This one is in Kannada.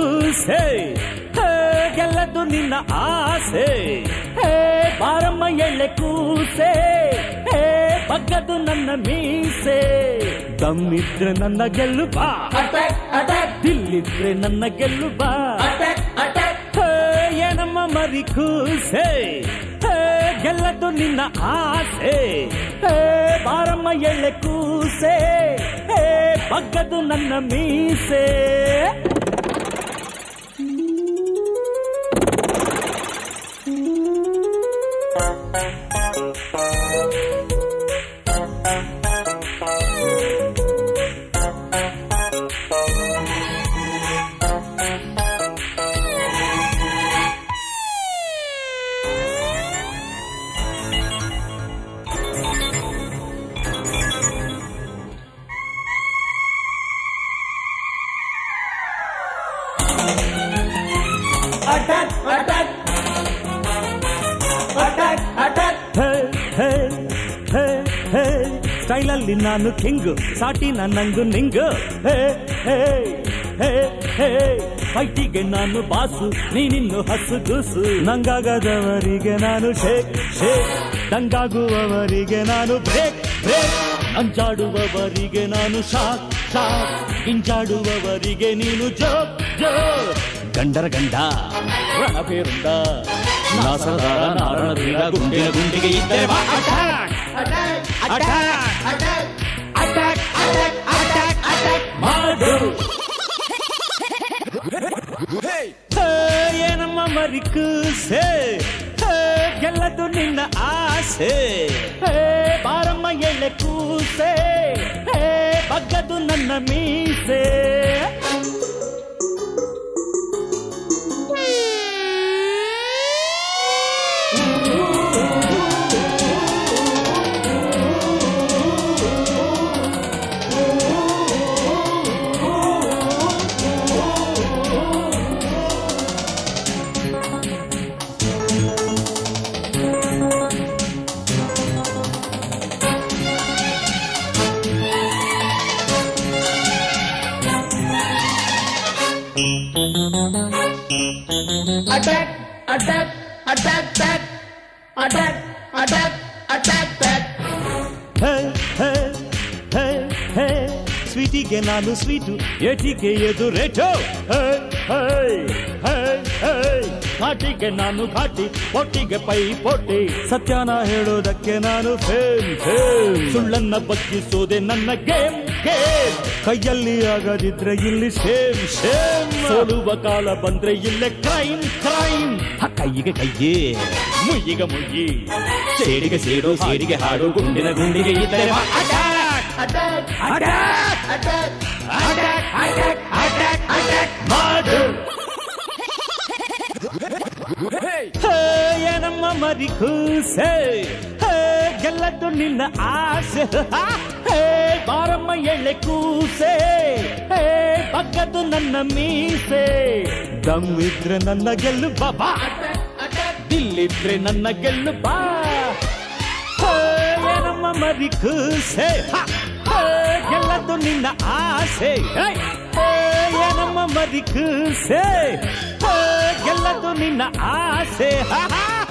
ಕೂಸೆ ಹೇ, ಗೆಲ್ಲದು ನಿನ್ನ ಆಸೆ ಹೇ ಬಾರಮ್ಮ ಎಳ್ಳೆ ಕೂಸೆ ಹೇ ಬಗ್ಗದು ನನ್ನ ಮೀಸೆ ದಮ್ಮಿದ್ರೆ ನನ್ನ ಗೆಲ್ಲು ಬಾ ಅಟ್ಯಾಕ್ ಅಟ್ಯಾಕ್ ದಿಲ್ಲಿದ್ರೆ ನನ್ನ ಗೆಲ್ಲು ಬಾ ಅಟ್ಯಾಕ್ ಅಟ್ಯಾಕ್ ಹೇ, ಏನಮ್ಮ ಮರಿ ಕೂಸೆ ಹೇ, ಗೆಲ್ಲದು ನಿನ್ನ ಆಸೆ ಹೇ ಬಾರಮ್ಮ ಎಳ್ಳೆ ಕೂಸೆ ಹೇ ಬಗ್ಗದು ನನ್ನ ಮೀಸೆ ಅಟ್ಯಾಕ್ ಅಟ್ಯಾಕ್ ಅಟ್ಯಾಕ್ ಅಟ್ಯಾಕ್ ಹೇ ಹೇ ಹೇ ಹೇ ಸ್ಟೈಲಲ್ಲಿ ನಾನು ಕಿಂಗು ಸಾಟಿ ನನ್ನಂಗು ನಿಂಗು ಹೇ ಹೇ ಹೇ ಹೇ ಫೈಟಿಗೆ ನಾನು ಬಾಸು ನೀನಿನ್ನು ಹಸು ಗೂಸು ನಂಗಾಗದವರಿಗೆ ನಾನು ಶೇಕ್ ಶೇಕ್ ದಂಗಾಗುವವರಿಗೆ ನಾನು ಬ್ರೇಕ್ ಬ್ರೇಕ್ ಅಂಜಾಡುವವರಿಗೆ ನಾನು ಶಾಕ್ ಶಾಕ್ ಗಿಂಜಾಡುವವರಿಗೆ ನೀನು ಜೋಕ್ ಜೋಕ್ ಗಂಡರ ಗಂಡ ರಣಬೇರುಂಡ ನಾಸರದಾರ ನಾರಣ ಬೀರ ಗುಂಡಿನ ಗುಂಡಿಗೆ ಇದ್ದರೆ ಬಾ attack attack attack attack attack attack attack attack ಮಾಡು ಹೇ, ಏನಮ್ಮ ಮರಿ ಕೂಸೆ ಹೇ, ಗೆಲ್ಲದು ನಿನ್ನ ಆಸೆ ಹೇ, ಬಾರಮ್ಮ ಎಳ್ಳೆ ಕೂಸೆ ಹೇ, ಬಗ್ಗದು ನನ್ನ ಮೀಸೆ ಅಟ್ಯಾಕ್ ಅಟ್ಯಾಕ್ ಅಟ್ಯಾಕ್ ಟ್ಯಾಕ್ ಅಟ್ಯಾಕ್ ಅಟ್ಯಾಕ್ ಅಟ್ಯಾಕ್ ಟ್ಯಾಕ್ ಹೇ ಹೇ ಹೇ ಹೇ ಸ್ವೀಟಿಗೆ ನಾನು ಸ್ವೀಟು ಏಟಿಗೆ ಎದು ರೇಟು ಹೇ ಹೇ ಹೇ ಹೇ ಘಾಟಿಗೆ ನಾನು ಘಾಟಿ ಪೊಟ್ಟಿಗೆ ಪೈ ಪೊಟ್ಟಿ ಸತ್ಯನ ಹೇಳೋದಕ್ಕೆ ನಾನು ಫೇಮ್ ಫೇಮ್ ಸುಳ್ಳನ್ನ ಬಗ್ಗಿಸೋದೆ ನನ್ನ ಗೇಮ್ ಗೇಮ್ ಕೈಯಲ್ಲಿ ಆಗದಿದ್ರೆ ಇಲ್ಲಿ ಶೇಮ್ ಶೇಮ್ ಸೋಲುವ ಕಾಲ ಬಂದ್ರೆ ಇಲ್ಲೇ ಕ್ರೈಮ್ ಕ್ರೈಮ್ ಕೈಗೆ ಕೈಯೇ ಮುಯ್ಯಿಗೆ ಮುಯ್ಯಿ ಸೇಡಿಗೆ ಸೇಡು ಸೇಡಿಗೆ ಹಾಡು ಗುಂಡಿನ ಗುಂಡಿಗೆ ಇದ್ದರೆ ಬಾ. Attack attack attack attack attack attack attack attack ಮಾಡು ಹೇ, ಏನಮ್ಮ ಮರಿ ಕೂಸೆ ಹೇ, ಗೆಲ್ಲದ್ದು ನಿನ್ನ ಆಸೆ ಹೇ ಬಾರಮ್ಮ ಎಳ್ಳೆ ಕೂಸೆ ಹೇ ಬಗ್ಗದ್ದು ನನ್ನ ಮೀಸೆ ದಮ್ಮಿದ್ರೆ ನನ್ನ ಗೆಲ್ಲು ಬಾಬಾ ದಿಲ್ಲಿದ್ರೆ ನನ್ನ ಗೆಲ್ಲು ಬಾ ಹೇ, ಏನಮ್ಮ ಮರಿ ಕೂಸೆ ಹ, ಹೇ, ಗೆಲ್ಲದ್ದು ನಿನ್ನ ಆಸೆ ಹೇ, ಹೇ, ಏನಮ್ಮ ಮರಿ ಕೂಸೆ ಹೇ, ಗೆಲ್ಲದ್ದು ನಿನ್ನ ಆಸೆ ಹ, ಹ.